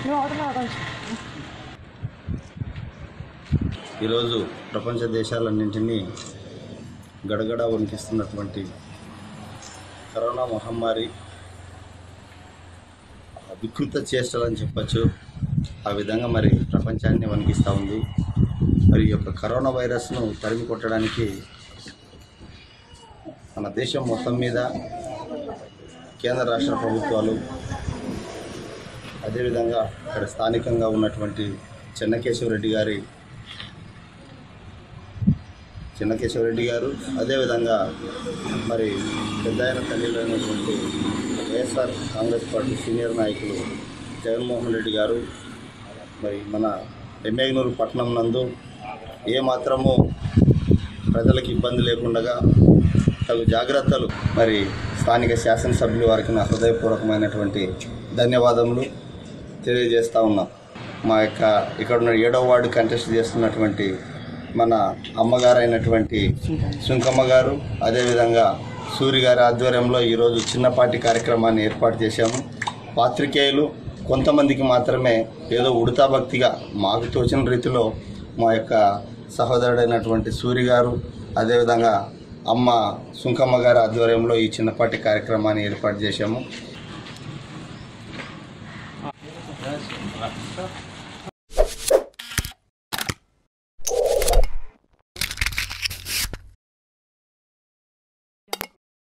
ఈరోజు ప్రపంచ దేశాలన్నింటినీ గడగడ వణికిస్తున్నటువంటి కరోనా మహమ్మారి వికృత చేష్టలని చెప్పచ్చు ఆ విధంగా మరి ప్రపంచాన్ని వణికిస్తూ ఉంది మరి ఈ యొక్క కరోనా వైరస్ను తరిమి కొట్టడానికి మన దేశం మొత్తం మీద కేంద్ర రాష్ట్ర ప్రభుత్వాలు అదేవిధంగా ఇక్కడ స్థానికంగా ఉన్నటువంటి చెన్నకేశవరెడ్డి గారి చెన్నకేశవరెడ్డి గారు అదేవిధంగా మరి పెద్ద ఆయన తల్లిలో అయినటువంటి వైఎస్ఆర్ కాంగ్రెస్ పార్టీ సీనియర్ నాయకులు జగన్మోహన్ రెడ్డి గారు మరి మన ఎమ్మెగనూరు పట్టణం నందు ఏమాత్రము ప్రజలకు ఇబ్బంది లేకుండా తగు జాగ్రత్తలు మరి స్థానిక శాసనసభ్యులు వారికి నా హృదయపూర్వకమైనటువంటి ధన్యవాదములు తెలియజేస్తా ఉన్నాం మా యొక్క ఇక్కడ ఉన్న ఏడవ వార్డు కంటెస్ట్ చేస్తున్నటువంటి మన అమ్మగారు అయినటువంటి సుంకమ్మ గారు అదేవిధంగా సూరి గారి ఆధ్వర్యంలో ఈరోజు చిన్నపాటి కార్యక్రమాన్ని ఏర్పాటు చేశాము పాత్రికేయులు కొంతమందికి మాత్రమే ఏదో ఉడతా భక్తిగా మాకు తోచిన రీతిలో మా యొక్క సహోదరుడైనటువంటి సూరి గారు అదేవిధంగా అమ్మ సుంకమ్మ గారి ఆధ్వర్యంలో ఈ చిన్నపాటి కార్యక్రమాన్ని ఏర్పాటు చేశాము